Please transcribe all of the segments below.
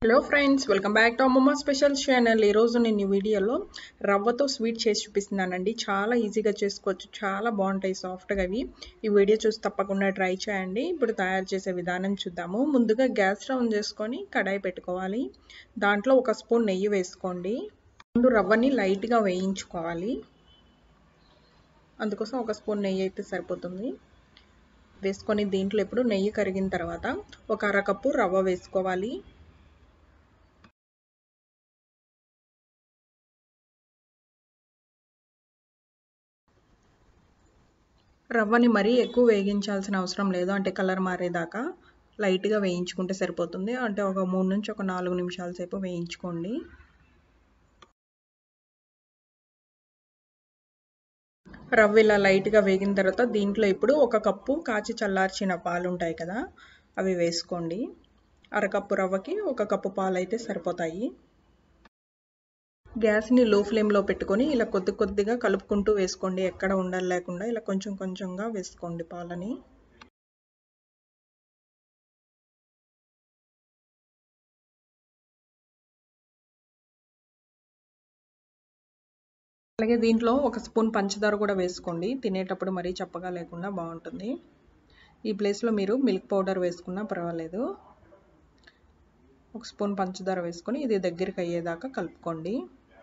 hello friends welcome back to Ammamma special channel ఈరోజు నేను ఈ వీడియోలో రవ్వతో స్వీట్ చేసి చూపిస్తున్నానండి చాలా ఈజీగా చేసుకోవచ్చు చాలా బాగుంటాయి సాఫ్ట్గా అవి ఈ వీడియో చూసి తప్పకుండా ట్రై చేయండి ఇప్పుడు తయారు చేసే విధానం చూద్దాము ముందుగా గ్యాస్ స్టవ్ చేసుకొని కడాయి పెట్టుకోవాలి దాంట్లో ఒక స్పూన్ నెయ్యి వేసుకోండి ముందు రవ్వని లైట్గా వేయించుకోవాలి అందుకోసం ఒక స్పూన్ నెయ్యి అయితే సరిపోతుంది వేసుకొని దీంట్లో ఇప్పుడు నెయ్యి కరిగిన తర్వాత ఒక అరకప్పు రవ్వ వేసుకోవాలి రవ్వని మరీ ఎక్కువ వేగించాల్సిన అవసరం లేదు అంటే కలర్ మారేదాకా లైట్గా వేయించుకుంటే సరిపోతుంది అంటే ఒక మూడు నుంచి ఒక నాలుగు నిమిషాల సేపు వేయించుకోండి రవ్వ ఇలా లైట్గా వేగిన తర్వాత దీంట్లో ఇప్పుడు ఒక కప్పు కాచి చల్లార్చిన పాలు ఉంటాయి కదా అవి వేసుకోండి అరకప్పు రవ్వకి ఒక కప్పు పాలు అయితే సరిపోతాయి గ్యాస్ని లో ఫ్లేమ్లో పెట్టుకొని ఇలా కొద్ది కొద్దిగా కలుపుకుంటూ వేసుకోండి ఎక్కడ ఉండాలి లేకుండా ఇలా కొంచెం కొంచెంగా వేసుకోండి పాలని అలాగే దీంట్లో ఒక స్పూన్ పంచదార కూడా వేసుకోండి తినేటప్పుడు మరీ చప్పగా లేకుండా బాగుంటుంది ఈ ప్లేస్లో మీరు మిల్క్ పౌడర్ వేసుకున్నా పర్వాలేదు ఒక స్పూన్ పంచదార వేసుకొని ఇది దగ్గరికి అయ్యేదాకా కలుపుకోండి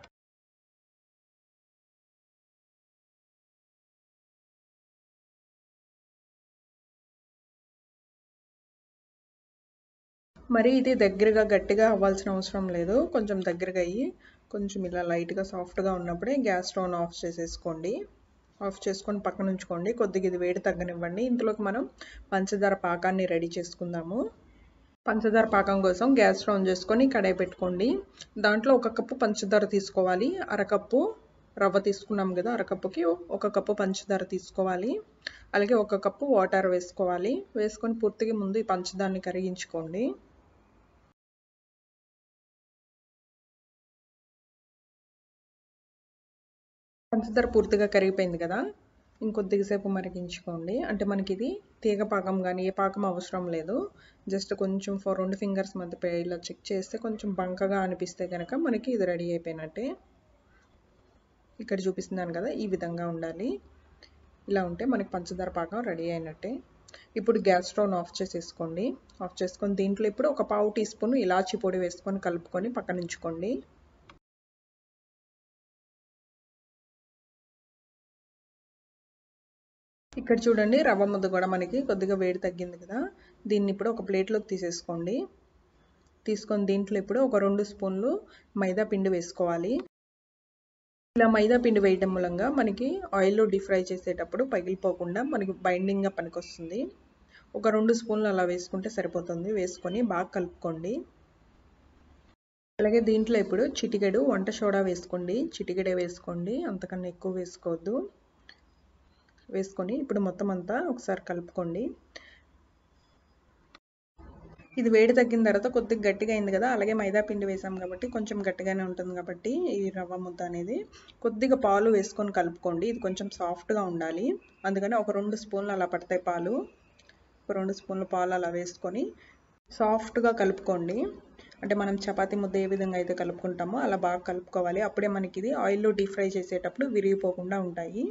మరి ఇది దగ్గరగా గట్టిగా అవ్వాల్సిన అవసరం లేదు కొంచెం దగ్గరగా అయ్యి కొంచెం ఇలా లైట్గా సాఫ్ట్గా ఉన్నప్పుడే గ్యాస్ స్టవ్ ఆఫ్ చేసేసుకోండి ఆఫ్ చేసుకొని పక్కన ఉంచుకోండి కొద్దిగా ఇది వేడి తగ్గనివ్వండి ఇందులోకి మనం పంచదార పాకాన్ని రెడీ చేసుకుందాము పంచదార పాకం కోసం గ్యాస్ స్టవ్ చేసుకొని కడాయి పెట్టుకోండి దాంట్లో ఒక కప్పు పంచదార తీసుకోవాలి అరకప్పు రవ్వ తీసుకున్నాం కదా అరకప్పుకి ఒక కప్పు పంచదార తీసుకోవాలి అలాగే ఒక కప్పు వాటర్ వేసుకోవాలి వేసుకొని పూర్తిగా ముందు ఈ పంచదారని కరిగించుకోండి పంచదార పూర్తిగా కరిగిపోయింది కదా ఇంకొద్దిసేపు మరిగించుకోండి అంటే మనకి ఇది తీగ పాకం కానీ ఏ పాకం అవసరం లేదు జస్ట్ కొంచెం ఫోర్ రెండు ఫింగర్స్ మధ్య ఇలా చెక్ చేస్తే కొంచెం బంకగా అనిపిస్తే కనుక మనకి ఇది రెడీ అయిపోయినట్టే ఇక్కడ చూపిస్తున్నాను కదా ఈ విధంగా ఉండాలి ఇలా ఉంటే మనకి పంచదార పాకం రెడీ అయినట్టే ఇప్పుడు గ్యాస్ స్టవ్ ఆఫ్ చేసేసుకోండి ఆఫ్ చేసుకొని దీంట్లో ఇప్పుడు ఒక పావు టీ స్పూన్ ఇలాచి పొడి వేసుకొని కలుపుకొని పక్కన ఉంచుకోండి ఇక్కడ చూడండి రవ్వ ముద్ద కూడా మనకి కొద్దిగా వేడి తగ్గింది కదా దీన్ని ఇప్పుడు ఒక ప్లేట్లోకి తీసేసుకోండి తీసుకొని దీంట్లో ఇప్పుడు ఒక రెండు స్పూన్లు మైదా పిండి వేసుకోవాలి ఇలా మైదా పిండి వేయడం మూలంగా మనకి ఆయిల్లో డీప్ ఫ్రై చేసేటప్పుడు పగిలిపోకుండా మనకి బైండింగ్గా పనికొస్తుంది ఒక రెండు స్పూన్లు అలా వేసుకుంటే సరిపోతుంది వేసుకొని బాగా కలుపుకోండి అలాగే దీంట్లో ఇప్పుడు చిటికెడు వంట సోడా వేసుకోండి చిటికెడే వేసుకోండి అంతకన్నా ఎక్కువ వేసుకోవద్దు వేసుకొని ఇప్పుడు మొత్తం అంతా ఒకసారి కలుపుకోండి ఇది వేడి తగ్గిన తర్వాత కొద్దిగా గట్టిగా అయింది కదా అలాగే మైదా పిండి వేసాం కాబట్టి కొంచెం గట్టిగానే ఉంటుంది కాబట్టి ఈ రవ్వ ముద్ద అనేది కొద్దిగా పాలు వేసుకొని కలుపుకోండి ఇది కొంచెం సాఫ్ట్గా ఉండాలి అందుకని ఒక రెండు స్పూన్లు అలా పడతాయి పాలు ఒక రెండు స్పూన్ల పాలు అలా వేసుకొని సాఫ్ట్గా కలుపుకోండి అంటే మనం చపాతీ ముద్ద ఏ విధంగా అయితే కలుపుకుంటామో అలా బాగా కలుపుకోవాలి అప్పుడే మనకి ఇది ఆయిల్లో డీప్ ఫ్రై చేసేటప్పుడు విరిగిపోకుండా ఉంటాయి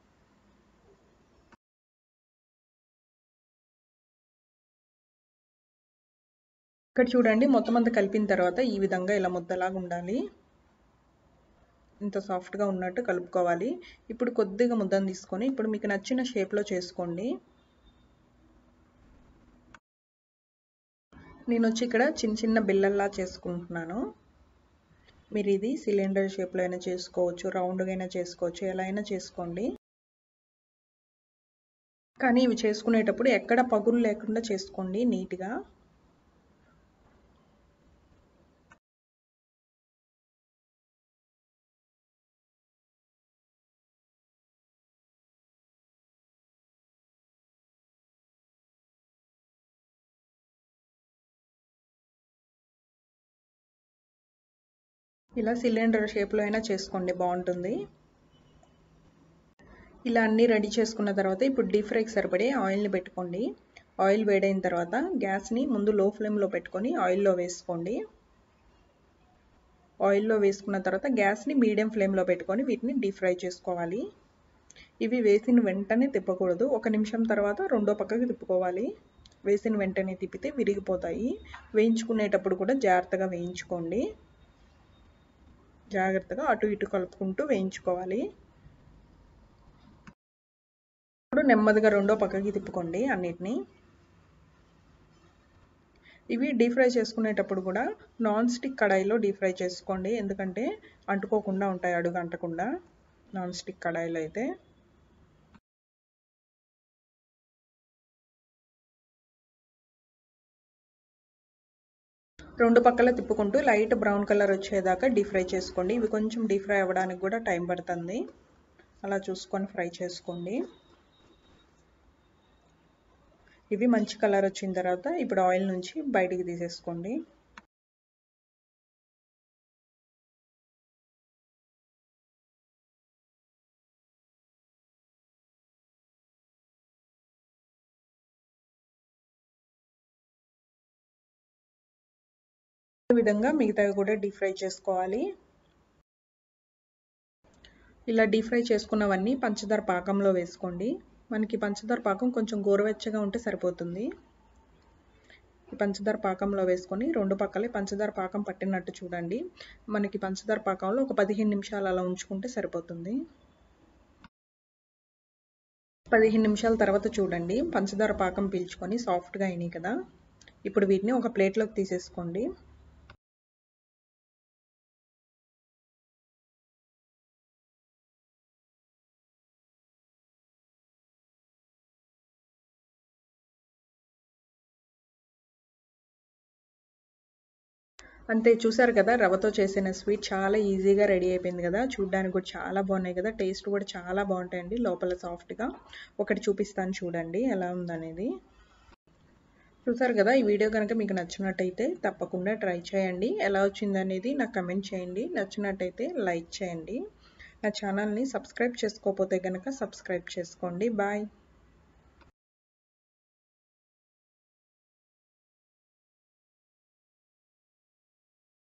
ఇక్కడ చూడండి మొత్తం అంతా కలిపిన తర్వాత ఈ విధంగా ఇలా ముద్దలాగా ఉండాలి ఇంత సాఫ్ట్గా ఉన్నట్టు కలుపుకోవాలి ఇప్పుడు కొద్దిగా ముద్దను తీసుకొని ఇప్పుడు మీకు నచ్చిన షేప్లో చేసుకోండి నేను వచ్చి ఇక్కడ చిన్న చిన్న బిల్లల్లా చేసుకుంటున్నాను మీరు ఇది సిలిండర్ షేప్లో అయినా చేసుకోవచ్చు రౌండ్గా అయినా చేసుకోవచ్చు ఎలా అయినా చేసుకోండి కానీ ఇవి చేసుకునేటప్పుడు ఎక్కడ పగులు లేకుండా చేసుకోండి నీట్గా ఇలా సిలిండర్ షేప్లో అయినా చేసుకోండి బాగుంటుంది ఇలా అన్నీ రెడీ చేసుకున్న తర్వాత ఇప్పుడు డీప్ ఫ్రైకి సరిపడే ఆయిల్ని పెట్టుకోండి ఆయిల్ వేడైన తర్వాత గ్యాస్ని ముందు లో ఫ్లేమ్లో పెట్టుకొని ఆయిల్లో వేసుకోండి ఆయిల్లో వేసుకున్న తర్వాత గ్యాస్ని మీడియం ఫ్లేమ్లో పెట్టుకొని వీటిని డీప్ ఫ్రై చేసుకోవాలి ఇవి వేసిన వెంటనే తిప్పకూడదు ఒక నిమిషం తర్వాత రెండో పక్కకి తిప్పుకోవాలి వేసిన వెంటనే తిప్పితే విరిగిపోతాయి వేయించుకునేటప్పుడు కూడా జాగ్రత్తగా వేయించుకోండి జాగ్రత్తగా అటు ఇటు కలుపుకుంటూ వేయించుకోవాలి ఇప్పుడు నెమ్మదిగా రెండో పక్కకి తిప్పుకోండి అన్నిటినీ ఇవి డీప్ ఫ్రై చేసుకునేటప్పుడు కూడా నాన్ స్టిక్ కడాయిలో డీప్ ఫ్రై చేసుకోండి ఎందుకంటే అంటుకోకుండా ఉంటాయి అడుగు అంటకుండా నాన్ స్టిక్ కడాయిలో అయితే రెండు పక్కల తిప్పుకుంటూ లైట్ బ్రౌన్ కలర్ వచ్చేదాకా డీప్ ఫ్రై చేసుకోండి ఇవి కొంచెం డీప్ ఫ్రై అవ్వడానికి కూడా టైం పడుతుంది అలా చూసుకొని ఫ్రై చేసుకోండి ఇవి మంచి కలర్ వచ్చిన తర్వాత ఇప్పుడు ఆయిల్ నుంచి బయటికి తీసేసుకోండి విధంగా మిగతావి కూడా డీప్ ఫ్రై చేసుకోవాలి ఇలా డీప్ ఫ్రై చేసుకున్నవన్నీ పంచదార పాకంలో వేసుకోండి మనకి పంచదార పాకం కొంచెం గోరువెచ్చగా ఉంటే సరిపోతుంది ఈ పంచదార పాకంలో వేసుకొని రెండు పక్కలే పంచదార పాకం పట్టినట్టు చూడండి మనకి పంచదార పాకంలో ఒక పదిహేను నిమిషాలు అలా ఉంచుకుంటే సరిపోతుంది పదిహేను నిమిషాల తర్వాత చూడండి పంచదార పాకం పీల్చుకొని సాఫ్ట్గా అయినాయి కదా ఇప్పుడు వీటిని ఒక ప్లేట్లోకి తీసేసుకోండి అంతే చూసారు కదా రవ్వతో చేసిన స్వీట్ చాలా ఈజీగా రెడీ అయిపోయింది కదా చూడడానికి కూడా చాలా బాగున్నాయి కదా టేస్ట్ కూడా చాలా బాగుంటాయండి లోపల సాఫ్ట్గా ఒకటి చూపిస్తాను చూడండి ఎలా ఉందనేది చూసారు కదా ఈ వీడియో కనుక మీకు నచ్చినట్టయితే తప్పకుండా ట్రై చేయండి ఎలా వచ్చిందనేది నాకు కమెంట్ చేయండి నచ్చినట్టయితే లైక్ చేయండి నా ఛానల్ని సబ్స్క్రైబ్ చేసుకోకపోతే కనుక సబ్స్క్రైబ్ చేసుకోండి బాయ్